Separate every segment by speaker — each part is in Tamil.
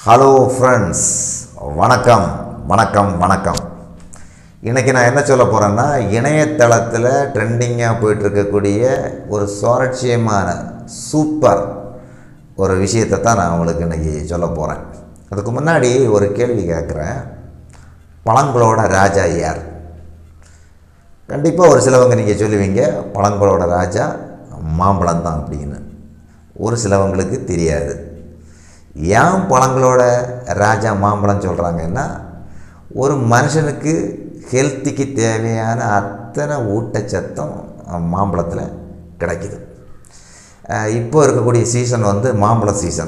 Speaker 1: ஹலோ ஃப்ரெண்ட்ஸ் வணக்கம் வணக்கம் வணக்கம் இன்றைக்கி நான் என்ன சொல்ல போகிறேன்னா இணையதளத்தில் ட்ரெண்டிங்காக போயிட்டுருக்கக்கூடிய ஒரு சுவாரஸ்யமான சூப்பர் ஒரு விஷயத்தை தான் நான் உங்களுக்கு இன்றைக்கி சொல்ல போகிறேன் அதுக்கு முன்னாடி ஒரு கேள்வி கேட்குறேன் பழங்களோட ராஜா யார் கண்டிப்பாக ஒரு சிலவங்க நீங்கள் சொல்லுவீங்க பழங்களோட ராஜா மாம்பழம் தான் அப்படின்னு ஒரு சிலவங்களுக்கு தெரியாது ஏன் பழங்களோட ராஜா மாம்பழம் சொல்கிறாங்கன்னா ஒரு மனுஷனுக்கு ஹெல்த்திக்கு தேவையான அத்தனை ஊட்டச்சத்தும் மாம்பழத்தில் கிடைக்குது அஹ் இப்போ இருக்கக்கூடிய சீசன் வந்து மாம்பழ சீசன்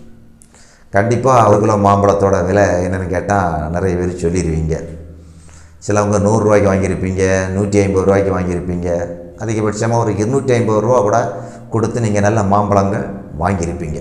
Speaker 1: கண்டிப்பாக ஒரு கிலோ மாம்பழத்தோட விலை என்னென்னு கேட்டால் நிறைய பேர் சொல்லிடுவீங்க சிலவங்க நூறுரூவாய்க்கு வாங்கியிருப்பீங்க நூற்றி ஐம்பது ரூபாய்க்கு வாங்கியிருப்பீங்க அதிகபட்சமாக ஒரு இருநூற்றி ஐம்பது ரூபா கூட கொடுத்து நீங்கள் நல்ல மாம்பழங்கள் வாங்கியிருப்பீங்க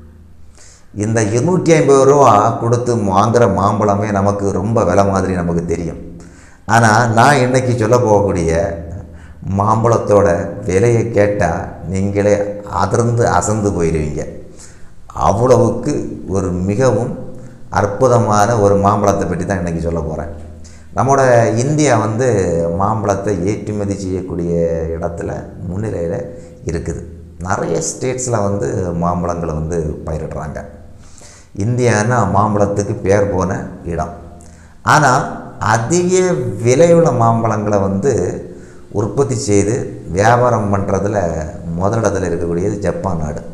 Speaker 1: இந்த இருநூற்றி ஐம்பது ரூபா கொடுத்து வாங்குகிற மாம்பழமே நமக்கு ரொம்ப விலை மாதிரி நமக்கு தெரியும் ஆனால் நான் இன்றைக்கி சொல்ல போகக்கூடிய மாம்பழத்தோட விலையை கேட்டால் நீங்களே அதிர்ந்து அசந்து போயிடுவீங்க அவ்வளவுக்கு ஒரு மிகவும் அற்புதமான ஒரு மாம்பழத்தை பற்றி தான் இன்றைக்கி சொல்ல போகிறேன் நம்மளோட இந்தியா வந்து மாம்பழத்தை ஏற்றுமதி செய்யக்கூடிய இடத்துல முன்னிலையில் இருக்குது நிறைய ஸ்டேட்ஸில் வந்து மாம்பழங்களை வந்து பயிரிடுறாங்க இந்தியான்னா மாம்பழத்துக்கு பேர் போன இடம் ஆனால் அதிக விலையுள்ள மாம்பழங்களை வந்து உற்பத்தி செய்து வியாபாரம் பண்ணுறதுல முதலிடத்தில் இருக்கக்கூடியது ஜப்பான் நாடு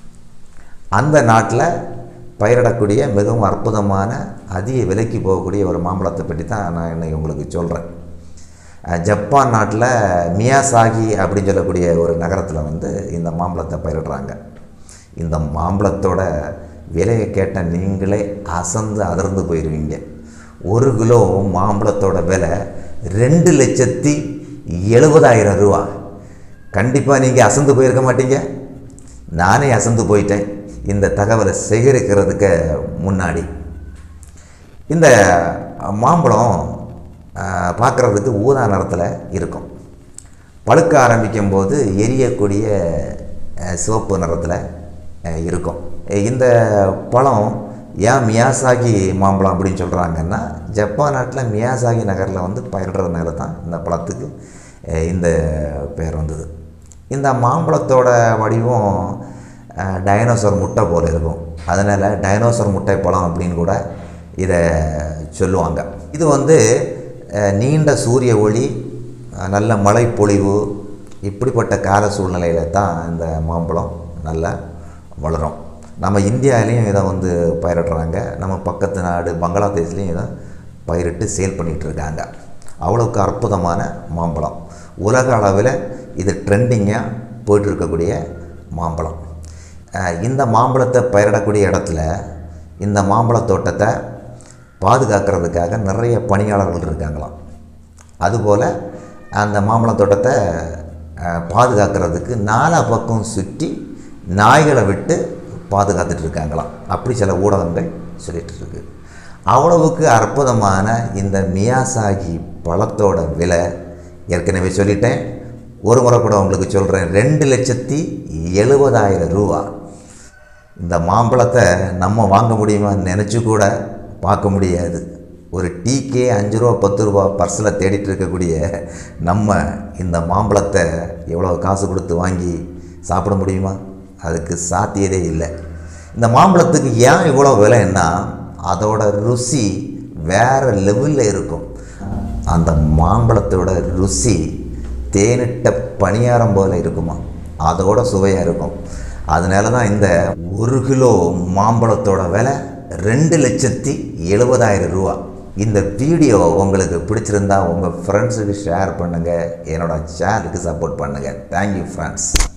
Speaker 1: அந்த நாட்டில் பயிரிடக்கூடிய மிகவும் அற்புதமான அதிக விலைக்கு போகக்கூடிய ஒரு மாம்பழத்தை பற்றி தான் நான் இன்னைக்கு உங்களுக்கு சொல்கிறேன் அஹ் ஜப்பான் நாட்டில் மியாசாகி அப்படின்னு சொல்லக்கூடிய ஒரு நகரத்தில் வந்து இந்த மாம்பழத்தை பயிரிடுறாங்க இந்த மாம்பழத்தோட விலையை கேட்ட நீங்களே அசந்து அதிர்ந்து போயிடுவீங்க ஒரு கிலோ மாம்பழத்தோட விலை ரெண்டு லட்சத்தி எழுபதாயிரம் ரூபா கண்டிப்பாக நீங்கள் அசந்து போயிருக்க மாட்டீங்க நானே அசந்து போயிட்டேன் இந்த தகவலை சேகரிக்கிறதுக்கு முன்னாடி இந்த மாம்பழம் பார்க்குறதுக்கு ஊதா நிறத்தில் இருக்கும் பழுக்க ஆரம்பிக்கும் போது எரியக்கூடிய அஹ், சிவப்பு நிறத்தில் அஹ், இருக்கும் இந்த பழம் ஏன் மியாசாகி மாம்பழம் அப்படின்னு சொல்கிறாங்கன்னா ஜப்பான் நாட்டில் மியாசாகி நகரில் வந்து பயிரிடுறதுனால தான் இந்த பழத்துக்கு அஹ், இந்த பெயர் வந்தது இந்த மாம்பழத்தோட வடிவம் அஹ், டைனோசர் முட்டை போல் இருக்கும் அதனால் டைனோசர் முட்டை பழம் அப்படின்னு கூட இதை சொல்லுவாங்க இது வந்து அஹ், நீண்ட சூரிய ஒளி அஹ், நல்ல மழை பொழிவு இப்படிப்பட்ட கால சூழ்நிலையில் தான் இந்த மாம்பழம் நல்லா வளரும் நம்ம இந்தியாவிலையும் இதை வந்து பயிரிடுறாங்க நம்ம பக்கத்து நாடு பங்களாதேஷ்லேயும் இதை பயிரிட்டு சேல் பண்ணிகிட்டு இருக்காங்க அவ்வளோக்கு அற்புதமான மாம்பழம் உலக அளவில் இது ட்ரெண்டிங்காக போயிட்டுருக்கக்கூடிய மாம்பழம் அஹ் இந்த மாம்பழத்தை பயிரிடக்கூடிய இடத்துல இந்த மாம்பழத் தோட்டத்தை பாதுகாக்கிறதுக்காக நிறைய பணியாளர்கள் இருக்காங்களாம் அதுபோல் அந்த மாம்பழத் தோட்டத்தை அஹ், பாதுகாக்கிறதுக்கு நாலா பக்கம் சுற்றி நாய்களை விட்டு பாதுகாத்துட்டு இருக்காங்களாம் அப்படி சில ஊடகங்கள் சொல்லிட்டு இருக்கு அவ்வளவுக்கு அற்புதமான இந்த மியாசாகி பழத்தோட விலை ஏற்கனவே சொல்லிட்டேன் ஒரு முறை கூட உங்களுக்கு சொல்கிறேன் ரெண்டு லட்சத்தி எழுபதாயிரம் ரூபா இந்த மாம்பழத்தை நம்ம வாங்க முடியுமான்னு நினச்சி கூட பார்க்க முடியாது ஒரு டீக்கே அஞ்சு ரூபா பத்து ரூபா பர்ஸில் தேடிட்டு இருக்கக்கூடிய நம்ம இந்த மாம்பழத்தை எவ்வளோ காசு கொடுத்து வாங்கி சாப்பிட முடியுமா அதுக்கு சாத்தியதே இல்லை இந்த மாம்பழத்துக்கு ஏன் இவ்வளோ விலைன்னா அதோட ருசி வேறு லெவலில் இருக்கும் அந்த மாம்பழத்தோட ருசி தேனிட்ட பணியாரம் போல் இருக்குமா அதோட சுவையாக இருக்கும் அதனால தான் இந்த ஒரு கிலோ மாம்பழத்தோட விலை ரெண்டு லட்சத்தி எழுபதாயிரம் ரூபா இந்த வீடியோ உங்களுக்கு பிடிச்சிருந்தா உங்கள் ஃப்ரெண்ட்ஸுக்கு ஷேர் பண்ணுங்கள் என்னோட சேனலுக்கு சப்போர்ட் பண்ணுங்கள் தேங்க்யூ ஃப்ரெண்ட்ஸ்